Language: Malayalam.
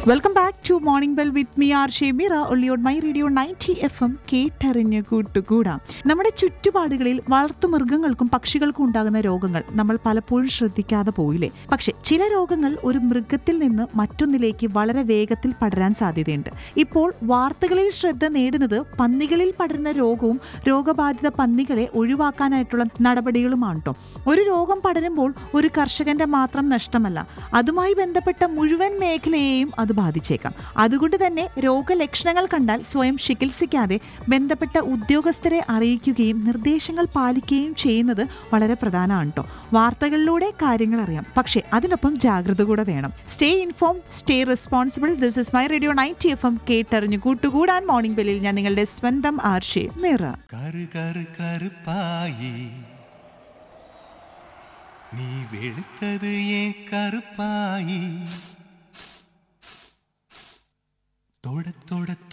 welcome back to morning bell with me R Shemeera ഒള്ളിയോൺ my radio ninety F M കേട്ടറിഞ്ഞ് കൂട്ടുകൂടാം നമ്മുടെ ചുറ്റുപാടുകളിൽ വളർത്തുമൃഗങ്ങൾക്കും പക്ഷികൾക്കും ഉണ്ടാകുന്ന രോഗങ്ങൾ നമ്മൾ പലപ്പോഴും ശ്രദ്ധിക്കാതെ പോയില്ലേ പക്ഷെ ചില രോഗങ്ങൾ ഒരു മൃഗത്തിൽ നിന്ന് മറ്റൊന്നിലേക്ക് വളരെ വേഗത്തിൽ പടരാൻ സാധ്യതയുണ്ട് ഇപ്പോൾ വാർത്തകളിൽ ശ്രദ്ധ നേടുന്നത് പന്നികളിൽ പടരുന്ന രോഗവും രോഗബാധിത പന്നികളെ ഒഴിവാക്കാനായിട്ടുള്ള നടപടികളുമാണ് കേട്ടോ ഒരു രോഗം പടരുമ്പോൾ ഒരു കർഷകന്റെ മാത്രം നഷ്ടമല്ല അതുമായി ബന്ധപ്പെട്ട മുഴുവൻ മേഖലയെയും അത് ബാധിച്ചേക്കാം അതുകൊണ്ട് തന്നെ രോഗലക്ഷണങ്ങൾ കണ്ടാൽ സ്വയം ചികിത്സിക്കാതെ ബന്ധപ്പെട്ട ഉദ്യോഗസ്ഥരെ അറിയിക്കുകയും നിർദ്ദേശങ്ങൾ പാലിക്കുകയും ചെയ്യുന്നത് വളരെ പ്രധാനമാണ് കേട്ടോ വാർത്തകളിലൂടെ കാര്യങ്ങൾ അറിയാം പക്ഷേ അതിനൊപ്പം ജാഗ്രത കൂടെ വേണം stay informed stay responsible this is my radio ninety F M കേട്ടറിഞ്ഞു കൂട്ടുകൂടാൻ മോർണിംഗ് ബെല്ലിൽ ഞാൻ നിങ്ങളുടെ സ്വന്തം ആർഷേ മിറ കരു കരു കருப்பாயி நீ வெளுத்தது ஏன் கருப்பாயி தொட தொட